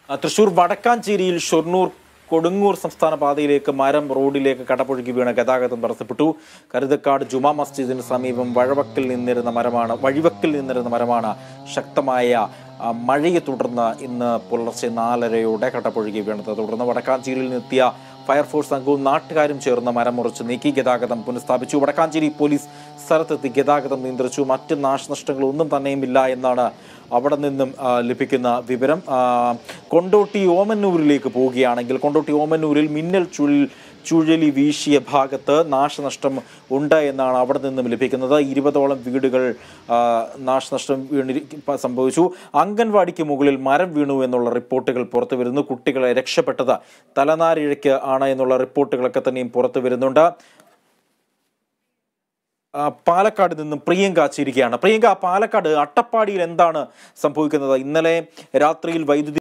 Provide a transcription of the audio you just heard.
ആ, തൃശൂർ വടക്കാഞ്ചേരിയിൽ ഷൊർണൂർ കൊടുങ്ങൂർ സംസ്ഥാന പാതയിലേക്ക് മരം റോഡിലേക്ക് കടപുഴകി വീണ ഗതാഗതം തടസ്സപ്പെട്ടു കരുതക്കാട് ജുമാ മസ്ജിദിന് സമീപം വഴവക്കിൽ നിന്നിരുന്ന മരമാണ് വഴിവക്കിൽ നിന്നിരുന്ന മരമാണ് ശക്തമായ ആ, മഴയെ തുടർന്ന് ഇന്ന് പുലർച്ചെ നാലരയോടെ കടപുഴകി വീണത് തുടർന്ന് വടക്കാഞ്ചേരിയിൽ നിന്നെത്തിയ ഫയർഫോഴ്സ് സംഘവും നാട്ടുകാരും ചേർന്ന് മരം മുറിച്ച് നീക്കി ഗതാഗതം പുനഃസ്ഥാപിച്ചു വടക്കാഞ്ചേരി പോലീസ് സ്ഥലത്തെത്തി ഗതാഗതം നിയന്ത്രിച്ചു മറ്റ് നാശനഷ്ടങ്ങൾ ഒന്നും തന്നെയുമില്ല എന്നാണ് അവിടെ നിന്നും ആ, ലഭിക്കുന്ന വിവരം ആ, കൊണ്ടോട്ടി ഓമന്നൂരിലേക്ക് പോവുകയാണെങ്കിൽ കൊണ്ടോട്ടി ഓമന്നൂരിൽ മിന്നൽ ചുഴൽ ചുഴലി വീശിയ ഭാഗത്ത് നാശനഷ്ടം ഉണ്ട് എന്നാണ് അവിടെ നിന്നും ലഭിക്കുന്നത് ഇരുപതോളം വീടുകൾ ആ, നാശനഷ്ടം വീണി സംഭവിച്ചു അംഗൻവാടിക്ക് മുകളിൽ മരം വീണു എന്നുള്ള റിപ്പോർട്ടുകൾ പുറത്തു വരുന്നു കുട്ടികളെ രക്ഷപ്പെട്ടത് തലനാരിഴയ്ക്ക് ആണ് എന്നുള്ള റിപ്പോർട്ടുകളൊക്കെ തന്നെയും പുറത്തു വരുന്നുണ്ട് ആ, പാലക്കാട് നിന്നും പ്രിയങ്ക ചേരുകയാണ് പ്രിയങ്ക പാലക്കാട് അട്ടപ്പാടിയിൽ എന്താണ് സംഭവിക്കുന്നത് ഇന്നലെ രാത്രിയിൽ വൈദ്യുതി